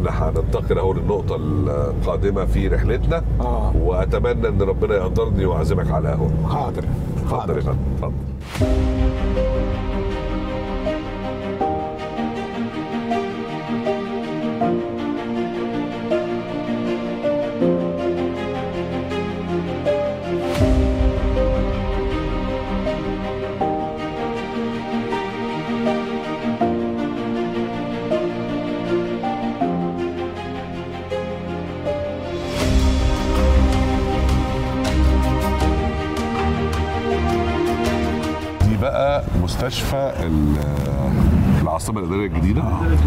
احنا هننتقل اهو للنقطه القادمه في رحلتنا آه. واتمنى ان ربنا يقدرني واعزمك على قهوه حاضر اتفضل يا فندم اتفضل دي بقى مستشفى ال- العاصمه الاداريه الجديده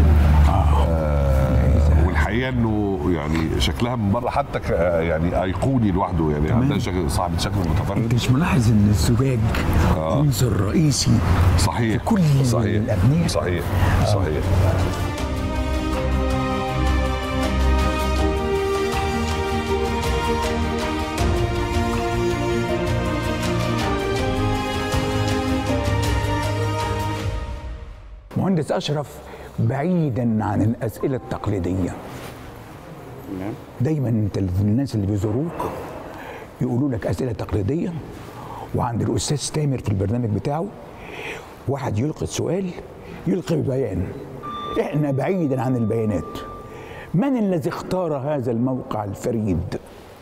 آه والحقيقه انه يعني شكلها من بره حتى ك- يعني ايقوني لوحده يعني عندها شكل صاحب شكل انت متفرد مش ملاحظ ان الزجاج عنصر رئيسي صحيح في كل صحيح الأبنية؟ صحيح صحيح مهندس اشرف بعيدا عن الاسئله التقليديه دايما انت الناس اللي بيزوروك يقولوا لك اسئله تقليديه وعند الاستاذ تامر في البرنامج بتاعه واحد يلقي السؤال يلقي ببيان احنا بعيدا عن البيانات من الذي اختار هذا الموقع الفريد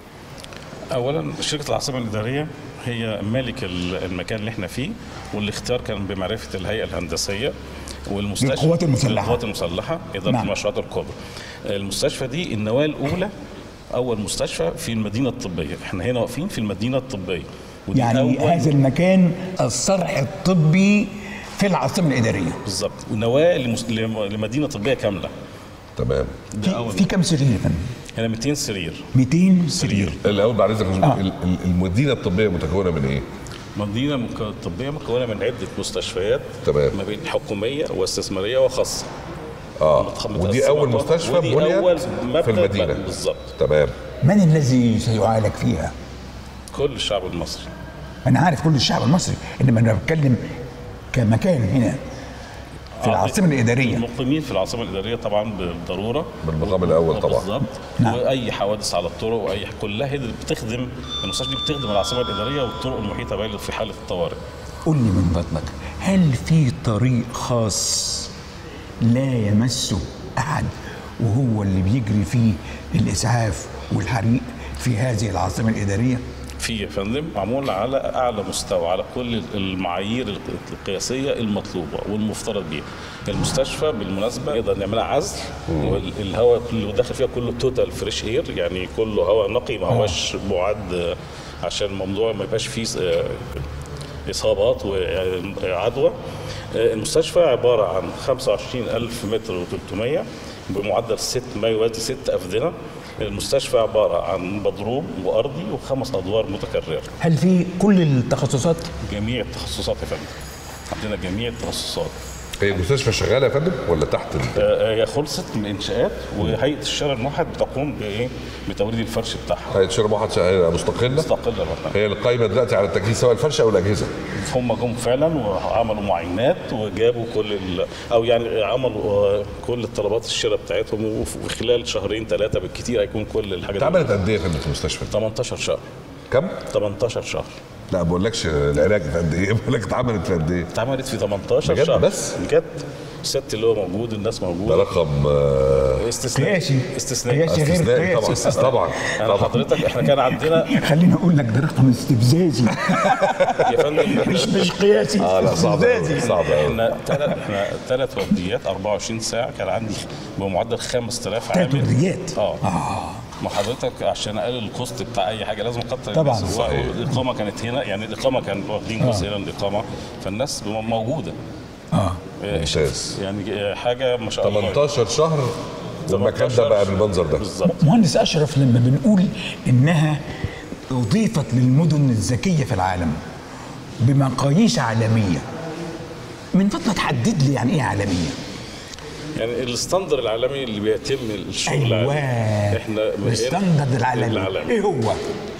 اولا شركه العاصمه الاداريه هي مالك ال- المكان اللي احنا فيه والاختيار كان بمعرفه الهيئه الهندسيه والمستشفى للقوات المسلحة. للقوات المسلحه اداره نعم. المشروعات الكبرى المستشفى دي النواه الاولى اول مستشفى في المدينه الطبيه احنا هنا واقفين في المدينه الطبيه ودي يعني أول- هذا المكان الصرح الطبي في العاصمه الاداريه بالظبط ونواه لمس- لم- لمدينه طبيه كامله تمام ده في, اول في كم سرير يا فندم؟ هنا 200 سرير 200 سرير الاول بعد اذنك آه. ال- ال- المدينه الطبيه متكونه من ايه؟ مدينه مك- طبيه مكونه من عده مستشفيات تمام. ما بين حكوميه واستثماريه وخاصه اه متخ- ودي متقسمة اول طبعاً. مستشفى ودي أول بنيت مبنى في المدينه بقى بالظبط تمام من الذي سيعالج فيها؟ كل الشعب المصري انا عارف كل الشعب المصري انما انا بتكلم كمكان هنا في العاصمه الاداريه المقيمين في العاصمه الاداريه طبعا بالضروره بالمقام الأول طبعاً. بالظبط نعم. واي حوادث على الطرق واي كلها هي اللي بتخدم المستشفى دي بتخدم العاصمه الاداريه والطرق المحيطه بها في حاله الطوارئ قول لي من فضلك هل في طريق خاص لا يمسه احد وهو اللي بيجري فيه الاسعاف والحريق في هذه العاصمه الاداريه؟ في يا فندم معمول على اعلى مستوى على كل المعايير القياسيه المطلوبه والمفترض بيها المستشفى بالمناسبه نقدر نعملها عزل والهواء اللي داخل فيها كله توتال فريش اير يعني كله هواء نقي ما هوش معد آه، عشان الموضوع ما يبقاش فيه آه، اصابات وعدوى آه، المستشفى عباره عن 25000 متر و300 بمعدل ست ما يوازي ست افدنه المستشفى عباره عن مضروب وارضي وخمس ادوار متكرره هل في كل التخصصات؟ جميع التخصصات يا فندم عندنا جميع التخصصات هي المستشفى شغاله يا فندم ولا تحت ال- آه، هي خلصت من الانشاءات وهيئه الشارع الموحد بتقوم بايه بتوريد الفرش بتاعها هيئه شرم واحد شغاله مستقله مستقله بقى هي اللي قايمه دلوقتي على التجهيز سواء الفرش او الاجهزه هم جم فعلا وعملوا معاينات وجابوا كل ال... او يعني عملوا آه، كل الطلبات الشراء بتاعتهم وف- وخلال شهرين ثلاثه بالكثير هيكون كل الحاجات دي. اتعملت قد ايه يا فندم في المستشفى؟ 18 شهر كم؟ 18 شهر لا ما بقولكش العلاج في قد ايه بقول لك اتعملت في قد ايه؟ اتعملت في 18 بجد شهر بس؟ بجد الست اللي هو موجود الناس ده موجوده رقم آه، استثناء قياسي. استثناء قياسي. غير استثنائي قياسي. طبعا طبعا انا طبعا حضرتك احنا كان عندنا خليني اقول لك ده رقم استفزازي يا فندم مش مش قياسي اه لا صعب أوي، استفزازي صعب قوي احنا ثلاث احنا ثلاث ورديات 24 ساعه كان عندي بمعدل 5000 ثلاث عامل ورديات اه ما حضرتك عشان اقلل الكوست بتاع اي حاجه لازم اكتر طبعاً. الناس. صحيح. الاقامه كانت هنا يعني الاقامه كان واخدين جزء هنا من الاقامه فالناس موجوده اه ممتاز يعني حاجه ما شاء الله 18 شهر والمكان ده بقى بالمنظر ده بالظبط مهندس اشرف لما بنقول انها اضيفت للمدن الذكيه في العالم بمقاييس عالميه من فضلك حدد لي يعني ايه عالميه يعني الستاندر العالمي اللي بيتم الشغل ايوه عليه احنا الستاندرد العالمي العالمي ايه هو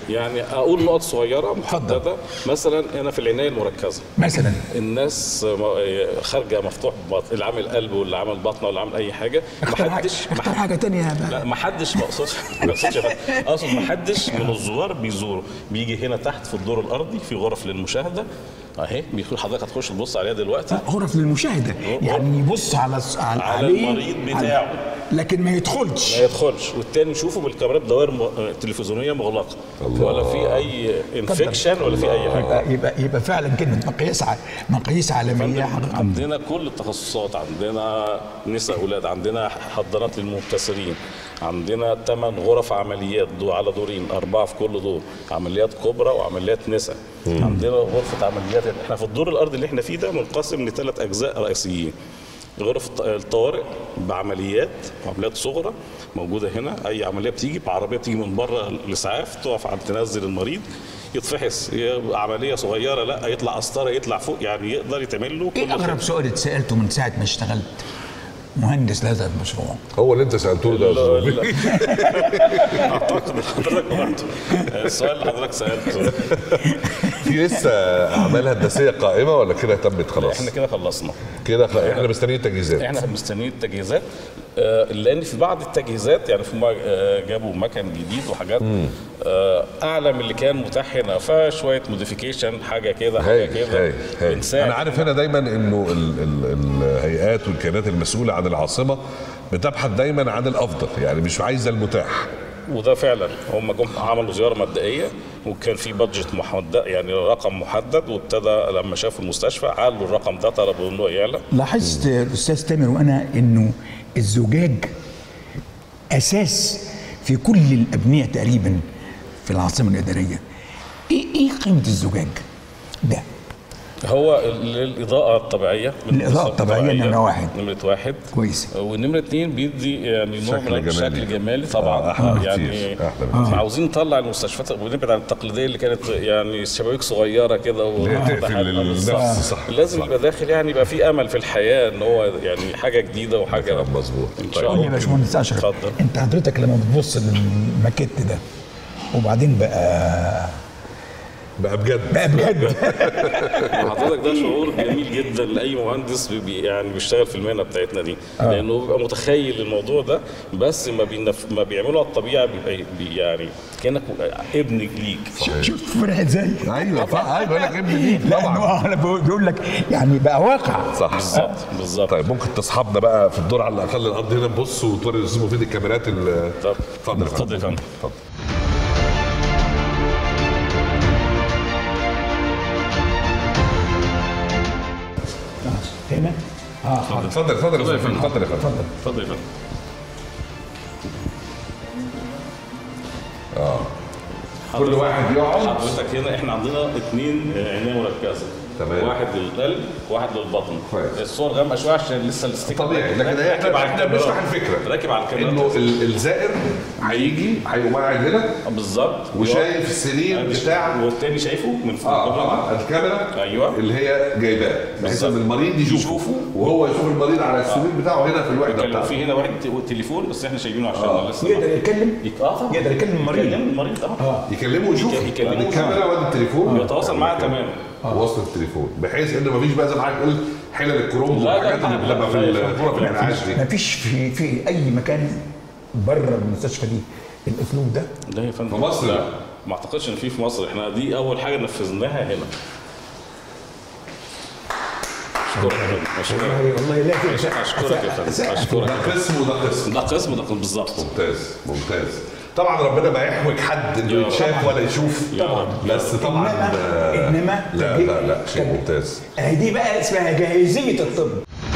يعني اقول نقط صغيره محدده مثلا هنا في العنايه المركزه مثلا الناس م- خارجه مفتوح بط- اللي عامل قلب واللي عامل بطنه واللي عامل اي حاجه اختار حاجه محدش اختار حاجه تانية بقى. لا ما حدش ما اقصدش ما اقصدش يا فندم. اقصد ما حدش من الزوار بيزوره بيجي هنا تحت في الدور الارضي في غرف للمشاهده اهي بيقول حضرتك هتخش تبص عليها دلوقتي غرف للمشاهده يعني يبص على على, على عليه- المريض على- بتاعه. لكن ما يدخلش ما يدخلش والتاني يشوفه بالكاميرات دوائر م- تلفزيونيه مغلقه ولا في اي انفكشن ولا في اي حاجه يبقى يبقى, يبقى فعلا كلمه مقاييس ع- مقاييس عالميه حقيقة. عندنا كل التخصصات عندنا نساء اولاد عندنا حضانات للمبتسرين عندنا ثمان غرف عمليات دو على دورين اربعه في كل دور عمليات كبرى وعمليات نساء عندنا غرفه عمليات احنا في الدور الارضي اللي احنا فيه ده منقسم لثلاث اجزاء رئيسيين غرف الط- الطوارئ بعمليات وعمليات صغرى موجوده هنا اي عمليه بتيجي بعربيه بتيجي من بره الاسعاف تقف عند تنزل المريض يتفحص يبقى عمليه صغيره لا يطلع قسطره يطلع فوق يعني يقدر يتعمل له ايه كل اغرب سؤال اتسالته من ساعه ما اشتغلت مهندس لهذا المشروع هو اللي انت سالته ده يا لا، أستاذ لا. اعتقد حضرتك قرأته السؤال اللي حضرتك سالته في لسه اعمال هندسيه قائمه ولا كده تمت خلاص احنا كده خلصنا كده خ- احنا مستنيين تجهيزات احنا مستنيين التجهيزات آه، لان في بعض التجهيزات يعني في ما- آه، جابوا مكن جديد وحاجات آه، اعلى من اللي كان متاح هنا فشويه موديفيكيشن حاجه كده حاجه هاي كده هاي هاي بنساعد انا عارف هنا دايما انه ال ال الهيئات والكيانات المسؤوله عن العاصمه بتبحث دايما عن الافضل يعني مش عايزه المتاح وده فعلا هم جم عملوا زياره مبدئيه وكان في بادجت محدد يعني رقم محدد وابتدى لما شافوا المستشفى علوا الرقم ده طلبوا انه يعلى لاحظت الاستاذ تامر وانا انه الزجاج اساس في كل الابنيه تقريبا في العاصمه الاداريه ايه ايه قيمه الزجاج ده هو ال- الاضاءه الطبيعيه الإضاءة الطبيعية نمرة واحد. نمره واحد كويس. ونمره اثنين بيدي يعني نوع شكل من جمالي. الشكل جمالي طبعا آه، أحلى بكتير. يعني أحلى بكتير. عاوزين نطلع المستشفيات ونبعد عن التقليديه اللي كانت يعني شبابيك صغيره كده و- اللي هي تقفل حاجة- النفس، بالظبط. صح، لازم صح. يبقى داخل يعني يبقى في امل في الحياه ان هو يعني حاجه جديده وحاجه كلام مظبوط. ان طيب. شاء قول لي يا الله باشمهندس اشرف اتفضل. انت حضرتك لما بتبص للماكيت ده وبعدين بقى بقى بجد بقى بجد حضرتك ده شعور جميل جدا لاي مهندس بي يعني بيشتغل في المهنه بتاعتنا دي آه. لانه بيبقى متخيل الموضوع ده بس ما بينف... ما بيعمله على الطبيعه بيبقى بي يعني كانك ابن ليك شوف فرح ازاي ايوه صح ايوه بقول لك ابن ليك لانه طبعا آه، انا بقول لك يعني بقى واقع صح بالظبط بالظبط طيب ممكن تصحابنا بقى في الدور على الاقل الارض هنا نبص وتوري الاستاذ مفيد الكاميرات ال- طب اتفضل يا اتفضل يا فندم اتفضل هنا اه حاضر. اتفضل اتفضل اتفضل يا يا فندم فندم. اتفضل يا فندم اتفضل يا فندم كل واحد يقعد حضرتك هنا احنا عندنا اثنين عنايه مركزه تمام. واحد للقلب وواحد للبطن كويس. الصور غامقه شويه عشان لسه الاستيكر طبيعي لكن هي راكب احنا على احنا الكاميرات. بنشرح الفكره راكب على انه الكاميرات ال- الزائر هيجي هيقوم قاعد هنا بالظبط وشايف السرير بتاع والتاني شايفه من فوق اه طبعا طبعا الكاميرا أيوة. اللي هي جايباه بحيث بالظبط. ان المريض يشوفه يشوفه. وهو يشوف المريض على السرير بتاعه هنا في الوحده كان بتاعته في هنا واحد تليفون بس احنا شايفينه عشان آه. لسه يقدر يتكلم يك- اه طبعا يقدر يكلم المريض. يكلم المريض اه يكلمه ويشوفه يك- يكلمه من الكاميرا وادي التليفون يتواصل معاه تماما وصل التليفون بحيث ان مفيش بقى زي ما حضرتك قلت حلل الكروم لا، لا، والحاجات لا، اللي لا، بتبقى في لا، لا، الغرف لا، الانعاش دي ما فيش في في اي مكان بره المستشفى دي الاسلوب ده لا يا فندم في مصر لا لا. ما اعتقدش ان في في مصر احنا دي اول حاجه نفذناها هنا اشكرك يا فندم اشكرك والله لا في اشكرك يا فندم اشكرك ده قسم وده قسم ده قسم ده قسم بالظبط ممتاز ممتاز طبعا ربنا ما يحوج حد انه يا يتشاف ولا يشوف طبعا. بس طبعا إنما- آه، إنما لا تجي- لا لا شيء تجي- ممتاز آه، دي بقى اسمها جاهزيه الطب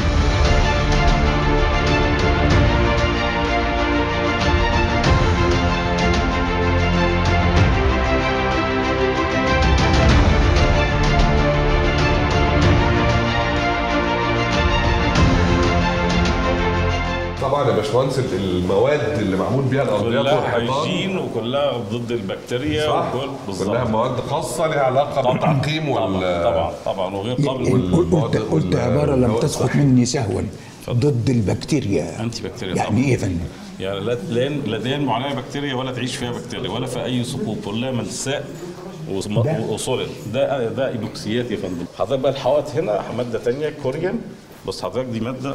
طبعا يا باشمهندس المواد اللي معمول بيها الارضيات كلها والحيطان هيجين وكلها ضد البكتيريا صح وكل كلها بالظبط مواد خاصه لها علاقه بالتعقيم طبعا وال طبعا طبعا وغير قابل قلت قلت عباره لم تسقط مني سهوا ضد البكتيريا انتي بكتيريا يعني طبعاً. ايه يا فندم؟ يعني لا لا لا دهن معالجه بكتيريا ولا تعيش فيها بكتيريا ولا في اي ثقوب كلها ملساء وسم- ده- وصولد ده ده ايبوكسيات يا فندم حضرتك بقى الحوائط هنا ماده تانية كوريان بص حضرتك دي ماده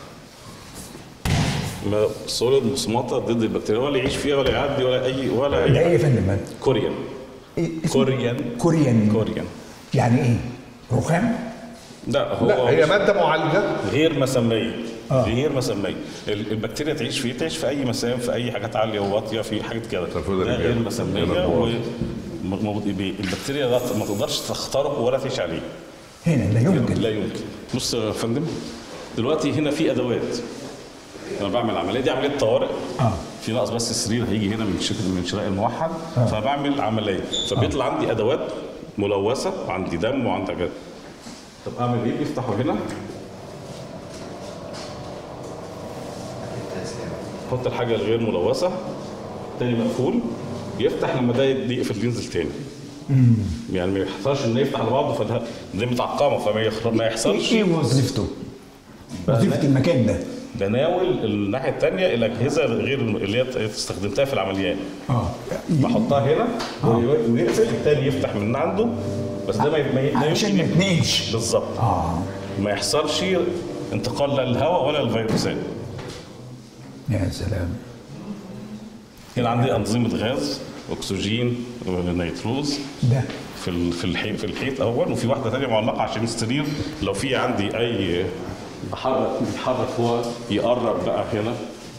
ما- سوليد مصمطه ضد البكتيريا ولا يعيش فيها ولا يعدي ولا اي ولا ده ايه اي يا فندم؟ كوريان إيه اسمه؟ كوريان كوريان كوريان يعني ايه؟ رخام؟ لا هو لا هي ماده معالجه غير مسميه آه. غير مسميه ال- البكتيريا تعيش فيه تعيش في اي مسام في اي حاجات عاليه وواطيه في حاجات كده تنفذ ده غير الرجال. مسميه غير و البواط. م- م- بي- البكتيريا لا ما تقدرش تخترقه ولا تعيش عليه هنا لا يمكن لا يمكن بص يا فندم دلوقتي هنا في ادوات انا بعمل عمليه دي عمليه طوارئ اه في ناقص بس السرير هيجي هنا من شركه من شراء الموحد فبعمل عمليه فبيطلع عندي ادوات ملوثه وعندي دم وعندي حاجات طب اعمل ايه بيفتحوا هنا حط الحاجه الغير ملوثه تاني مقفول يفتح لما ده يقفل ينزل تاني يعني ما يحصلش انه يفتح على بعضه فده دي متعقمه فما يخ- ما يحصلش ايه وظيفته؟ وظيفه المكان ده بناول الناحيه الثانيه الاجهزه غير الم- اللي هي استخدمتها في العمليات اه بحطها هنا وي- ويقفل التاني يفتح من عنده بس ده ما ي- ما ي- ما علشان ما يمكن- يتنقلش بالظبط اه ما يحصلش انتقال لا للهواء ولا للفيروسات يا سلام هنا عندي انظمه غاز اكسجين نيتروز ده في ال- في الحيط في الحيط اول وفي واحده ثانيه معلقه عشان السرير لو في عندي اي بحرك بيتحرك هو يقرب بقى هنا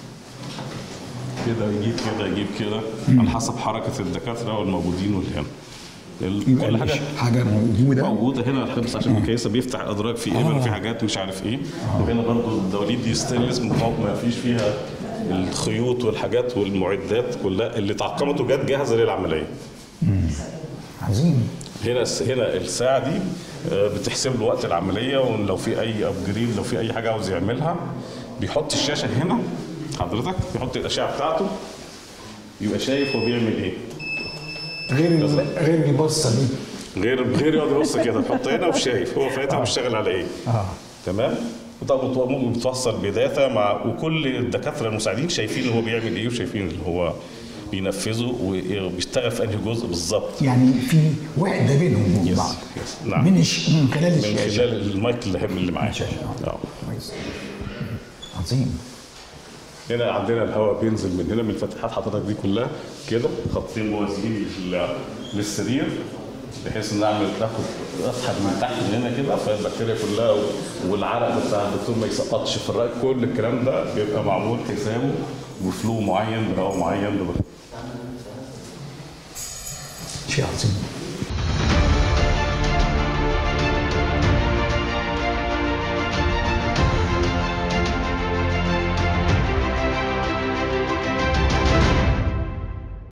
كده يجيب كده يجيب كده على حسب حركه الدكاتره والموجودين واللي هنا ال- يبقى كل حاجه حاجه موجوده موجوده هنا بس عشان الكيسه بيفتح الادراج في ابر في حاجات مش عارف ايه وهنا برضو الدواليب دي ستانلس مقاوم ما فيش فيها الخيوط والحاجات والمعدات كلها اللي اتعقمت وجت جاهزه للعمليه عظيم هنا هنا الساعه دي آه، بتحسب له وقت العمليه ولو في اي ابجريد لو في اي حاجه عاوز يعملها بيحط الشاشه هنا حضرتك يحط الاشعه بتاعته يبقى شايف هو بيعمل ايه غير ال- غير البصه دي غير غير يقعد يبص كده يحط هنا وشايف هو فاتح وبيشتغل على ايه اه تمام وطبعا متو- ممكن بتوصل بداتا مع وكل الدكاتره المساعدين شايفين هو بيعمل ايه وشايفين اللي هو بينفذه وبيشتغل في انهي جزء بالظبط يعني في وحده بينهم وبين Yes, بعض yes. نعم. من الش... من خلال من الشاشه خلال المايك اللي اللي معاه الشاشة. اه كويس عظيم هنا عندنا الهواء بينزل من هنا من الفتحات حضرتك دي كلها كده خطين موازيين لل- للسرير بحيث ان اعمل تاخد اسحب من تحت من هنا كده فالبكتيريا كلها و- والعرق بتاع الدكتور ما يسقطش في الرأي كل الكلام ده بيبقى معمول حسابه بفلو معين بهواء معين ببك- شيء عظيم